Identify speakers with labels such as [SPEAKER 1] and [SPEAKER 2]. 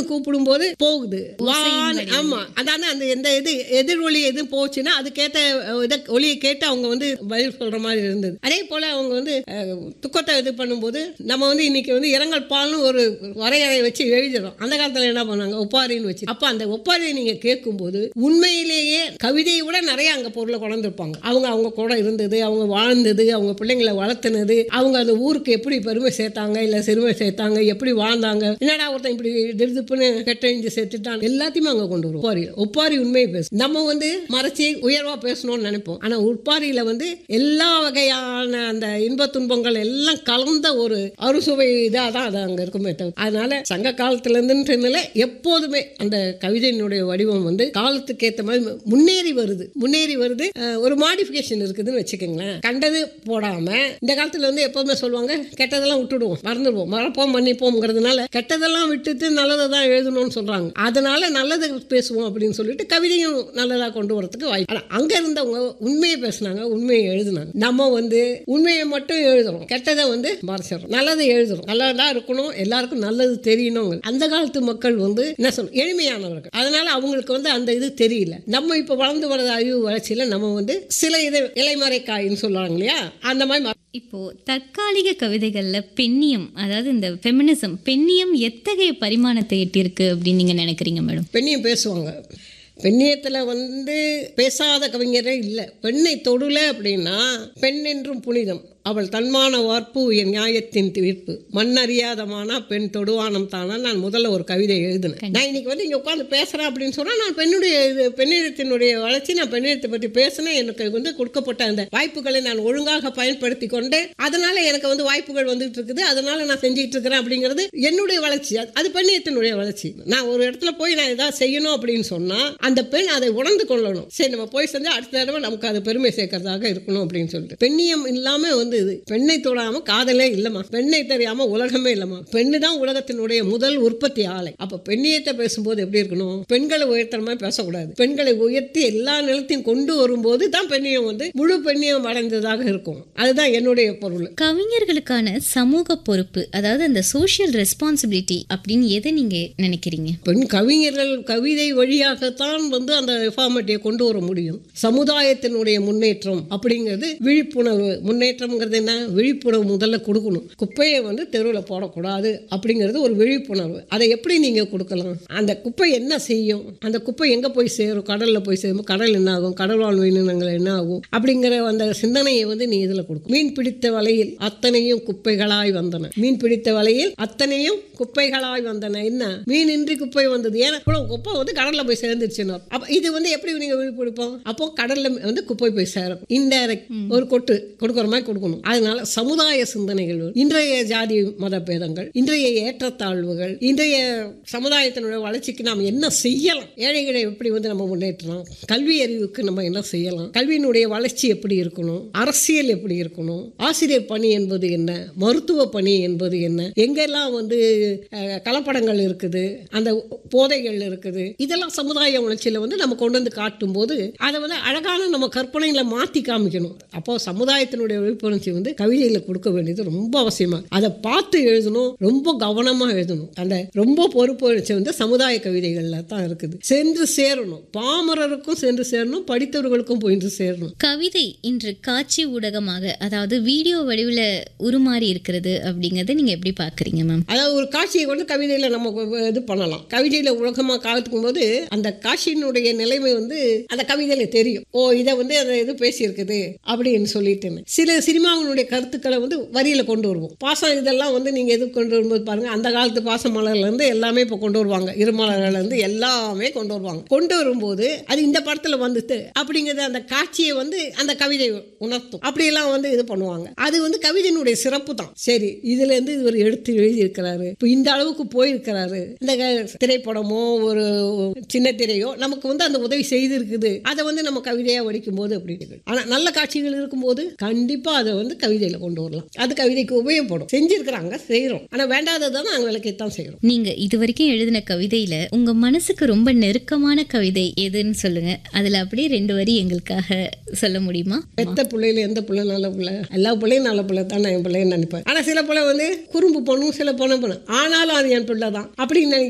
[SPEAKER 1] வான்னு கூப்பிடும்போது போகுது வான்னு ஆமா அதான அந்த எந்த இது எதிரொலி எது போச்சுன்னா அதுக்கேத்த அஹ், இத ஒலியை கேட்டு அவங்க வந்து பதில் சொல்ற மாதிரி இருந்தது அதே போல அவங்க வந்து அஹ், துக்கத்தை இது பண்ணும்போது நம்ம வந்து இன்னைக்கு வந்து இரங்கல் பால்னு ஒரு வரையறை வச்சு எழுதிடுறோம் அந்த காலத்துல என்ன பண்ணாங்க ஒப்பாரின்னு வச்சு அப்ப அந்த ஒப்பாரியை நீங்க கேட்கும்போது உண்மையிலேயே கவிதையை விட நிறைய அங்க பொருளை கொண்டிருப்பாங்க அவங்க அவங்க கூட இருந்தது அவங்க வாழ்ந்தது அவங்க பிள்ளைங்களை வளர்த்துனது அவங்க அந்த ஊருக்கு எப்படி பெருமை சேர்த்தாங்க இல்ல சிறுமை சேர்த்தாங்க எப்படி வாழ்ந்தாங்க என்னடா ஒருத்தன் இப்படி திருதுப்புன்னு கெட்டழிஞ்சு சேர்த்துட்டான் எல்லாத்தையுமே அங்க கொண்டு வரும் ஒப்பாரி ஒப்பாரி உண்மையை பேசும் நம்ம வந்து மறைச்சி உயர்வா பேசணும்னு நினைப்போம் ஆனா ஒப்பாரியில வந்து எல்லா வகையான அந்த இன்ப துன்பங்கள் எல்லாம் கலந்த ஒரு அறுசுவை இதாக தான் அது அங்க இருக்குமே தவிர அதனால சங்க காலத்துல இருந்துன்றதுனால எப்போதுமே அந்த கவிதையினுடைய வடிவம் வந்து காலத்துக்கு ஏத்த மாதிரி முன்னேறி வருது முன்னேறி வருது அஹ், ஒரு மாடிஃபிகேஷன் இருக்குதுன்னு வச்சுக்கோங்களேன் கண்டது போடாம இந்த காலத்துல வந்து எப்போதுமே சொல்லுவாங்க கெட்டதெல்லாம் விட்டுடுவோம் மறந்துடுவோம் மறப்போம் மன்னிப்போம்ங்கிறதுனால கெட்டதெல்லாம் விட்டுட்டு நல்லதை தான் எழுதணும்னு சொல்றாங்க அதனால நல்லது பேசுவோம் அப்படின்னு சொல்லிட்டு கவிதையும் நல்லதா கொண்டு வரதுக்கு வாய்ப்பு ஆனா அங்க இருந்தவங்க உண்மையை பேசுனாங்க உண்மையை எழுதுனாங்க நம்ம வந்து உண்மையை மட்டும் எழுதுறோம் கெட்டதை வந்து மறைச்சிடறோம் நல்லதை எழுதுறோம் நல்லதா இருக்கணும் எல்லாருக்கும் நல்லது தெரியணும் அந்த காலத்து மக்கள் வந்து என்ன சொல்லணும் எளிமையானவர்கள் அதனால அவங்களுக்கு வந்து அந்த இது தெரியல நம்ம இப்ப வளர்ந்து வர அறிவு வளர்ச்சியில நம்ம வந்து சில இது இலைமறை காயின்னு சொல்லுவாங்க இல்லையா அந்த மாதிரி ம-
[SPEAKER 2] இப்போ தற்காலிக கவிதைகள்ல பெண்ணியம் அதாவது இந்த ஃபெமினிசம் பெண்ணியம் எத்தகைய பரிமாணத்தை எட்டியிருக்கு அப்படின்னு நீங்க நினைக்கிறீங்க மேடம்
[SPEAKER 1] பெண்ணியம் பேசுவாங்க பெண்ணியத்தில் வந்து பேசாத கவிஞரே இல்லை பெண்ணை தொடுல அப்படின்னா பெண் என்றும் புனிதம் அவள் தன்மான வார்ப்பு என் நியாயத்தின் தீர்ப்பு மண்ணறியாதமானா பெண் தொடுவானம் தானா நான் முதல்ல ஒரு கவிதை எழுதினேன் நான் இன்னைக்கு வந்து இங்கே உட்காந்து பேசுகிறேன் அப்படின்னு சொன்னால் நான் பெண்ணுடைய இது பெண்ணிடத்தினுடைய வளர்ச்சி நான் பெண்ணிடத்தை பற்றி பேசினேன் எனக்கு வந்து கொடுக்கப்பட்ட அந்த வாய்ப்புகளை நான் ஒழுங்காக பயன்படுத்தி கொண்டேன் அதனால எனக்கு வந்து வாய்ப்புகள் வந்துட்டு இருக்குது அதனால நான் செஞ்சுட்டு இருக்கிறேன் அப்படிங்கிறது என்னுடைய வளர்ச்சி அது- அது பெண்ணியத்தினுடைய வளர்ச்சி நான் ஒரு இடத்துல போய் நான் ஏதாவது செய்யணும் அப்படின்னு சொன்னா அந்த பெண் அதை உணர்ந்து கொள்ளணும் சரி நம்ம போய் செஞ்சா அடுத்த தடவை நமக்கு அது பெருமை சேர்க்கறதாக இருக்கணும் அப்படின்னு சொல்லிட்டு பெண்ணியம் இல்லாம வந்து இது பெண்ணை தொடாம காதலே இல்லம்மா பெண்ணை தெரியாம உலகமே இல்லம்மா பெண்ணு தான் உலகத்தினுடைய முதல் உற்பத்தி ஆலை அப்ப பெண்ணியத்தை பேசும்போது எப்படி இருக்கணும் பெண்களை உயர்த்துற மாதிரி பேசக்கூடாது பெண்களை உயர்த்தி எல்லா நிலத்தையும் கொண்டு வரும்போது தான் பெண்ணியம் வந்து முழு பெண்ணியம் அடைந்ததாக இருக்கும் அதுதான் என்னுடைய பொருள்
[SPEAKER 2] கவிஞர்களுக்கான சமூக பொறுப்பு அதாவது அந்த சோஷியல் ரெஸ்பான்சிபிலிட்டி அப்படின்னு எதை நீங்க நினைக்கிறீங்க
[SPEAKER 1] பெண் கவிஞர்கள் கவிதை வழியாகத்தான் வந்து அந்த ரிஃபார்மேட்டியை கொண்டு வர முடியும் சமுதாயத்தினுடைய முன்னேற்றம் அப்படிங்கிறது விழிப்புணர்வு முன்னேற்றம்ங்கிறது என்ன விழிப்புணர்வு முதல்ல கொடுக்கணும் குப்பையை வந்து தெருவில் போடக்கூடாது அப்படிங்கிறது ஒரு விழிப்புணர்வு அதை எப்படி நீங்கள் கொடுக்கலாம் அந்த குப்பை என்ன செய்யும் அந்த குப்பை எங்கே போய் சேரும் கடலில் போய் சேரும் கடல் என்ன ஆகும் கடல் வாழ் உயிரினங்கள் என்ன ஆகும் அப்படிங்கிற அந்த சிந்தனையை வந்து நீ இதில் கொடுக்கும் மீன் பிடித்த வலையில் அத்தனையும் குப்பைகளாய் வந்தன மீன் பிடித்த வலையில் அத்தனையும் குப்பைகளாய் வந்தன என்ன மீன் இன்றி குப்பை வந்தது ஏன்னா இவ்வளவு குப்பை வந்து கடல்ல போய் சேர்ந்துருச்சுன்னு அப்ப இது வந்து எப்படி நீங்க விழிப்புடுப்போம் அப்போ கடல்ல வந்து குப்பை போய் சேரும் இன்டைரக்ட் ஒரு கொட்டு கொடுக்குற மாதிரி கொடுக்கணும் அதனால சமுதாய சிந்தனைகள் இன்றைய ஜாதி மத பேதங்கள் இன்றைய ஏற்றத்தாழ்வுகள் இன்றைய சமுதாயத்தினுடைய வளர்ச்சிக்கு நாம் என்ன செய்யலாம் ஏழைகளை எப்படி வந்து நம்ம முன்னேற்றலாம் கல்வி அறிவுக்கு நம்ம என்ன செய்யலாம் கல்வியினுடைய வளர்ச்சி எப்படி இருக்கணும் அரசியல் எப்படி இருக்கணும் ஆசிரியர் பணி என்பது என்ன மருத்துவ பணி என்பது என்ன எங்கெல்லாம் வந்து அஹ், கலப்படங்கள் இருக்குது அந்த போதைகள் இருக்குது இதெல்லாம் சமுதாய வளர்ச்சியில் வந்து நம்ம கொண்டு வந்து காட்டும் போது அதை வந்து அழகான நம்ம கற்பனைகளை மாற்றி காமிக்கணும் அப்போ சமுதாயத்தினுடைய விழிப்புணர்ச்சி வந்து கவிதையில் கொடுக்க வேண்டியது ரொம்ப அவசியமா அதை பார்த்து எழுதணும் ரொம்ப கவனமா எழுதணும் அந்த ரொம்ப பொறுப்புணர்ச்சி வந்து சமுதாய கவிதைகள்ல தான் இருக்குது சென்று சேரணும் பாமரருக்கும் சென்று சேரணும் படித்தவர்களுக்கும் போயிட்டு சேரணும்
[SPEAKER 2] கவிதை இன்று காட்சி ஊடகமாக அதாவது வீடியோ வடிவில் உருமாறி இருக்கிறது அப்படிங்கறத நீங்க எப்படி பாக்குறீங்க மேம்
[SPEAKER 1] அதாவது ஒரு காட்சியை கொண்டு கவிதையில நம்ம கு- இது பண்ணலாம் கவிதையில உலகமா காத்துக்கும் போது அந்த காட்சியினுடைய நிலைமை வந்து அந்த கவிதையில தெரியும் ஓ இதை வந்து அந்த இது பேசியிருக்குது அப்படின்னு சொல்லிட்டு சில சினிமாவினுடைய கருத்துக்களை வந்து வரியில கொண்டு வருவோம் பாசம் இதெல்லாம் வந்து நீங்க எது கொண்டு வரும்போது பாருங்க அந்த காலத்து பாச மலர்ல இருந்து எல்லாமே இப்போ கொண்டு வருவாங்க இருமலர்ல இருந்து எல்லாமே கொண்டு வருவாங்க கொண்டு வரும்போது அது இந்த படத்துல வந்துட்டு அப்படிங்கிறது அந்த காட்சியை வந்து அந்த கவிதை உணர்த்தும் அப்படியெல்லாம் வந்து இது பண்ணுவாங்க அது வந்து கவிதையினுடைய சிறப்பு தான் சரி இதுல இருந்து இவர் எடுத்து எழுதி இருக்கிறாரு இப்போ இந்த அளவுக்கு போயிருக்கிறாரு இந்த க- திரைப்படமோ ஒரு சின்ன திரையோ நமக்கு வந்து அந்த உதவி செய்திருக்குது அதை வந்து நம்ம கவிதையா வடிக்கும் போது அப்படி இருக்கு ஆனா நல்ல காட்சிகள் இருக்கும்போது கண்டிப்பா அதை வந்து கவிதையில கொண்டு வரலாம் அது கவிதைக்கு உபயோகப்படும் செஞ்சிருக்கிறாங்க செய்றோம் ஆனா வேண்டாததை நாங்கள் விளக்கத்தான் செய்யறோம்
[SPEAKER 2] நீங்க இது வரைக்கும் எழுதின கவிதையில உங்க மனசுக்கு ரொம்ப நெருக்கமான கவிதை எதுன்னு சொல்லுங்க அதுல அப்படியே ரெண்டு வரி எங்களுக்காக சொல்ல முடியுமா
[SPEAKER 1] எத்த பிள்ளையில எந்த பிள்ளை நல்ல பிள்ளை எல்லா பிள்ளையும் நல்ல பிள்ளை தான் நான் என் பிள்ளைன்னு நினைப்பேன் ஆனா சில பிள்ளை வந்து குறும்பு பண்ணும் சில பொண்ணு பண்ணும் ஆனாலும் அது என் பிள்ளை தான் அப்படின்னு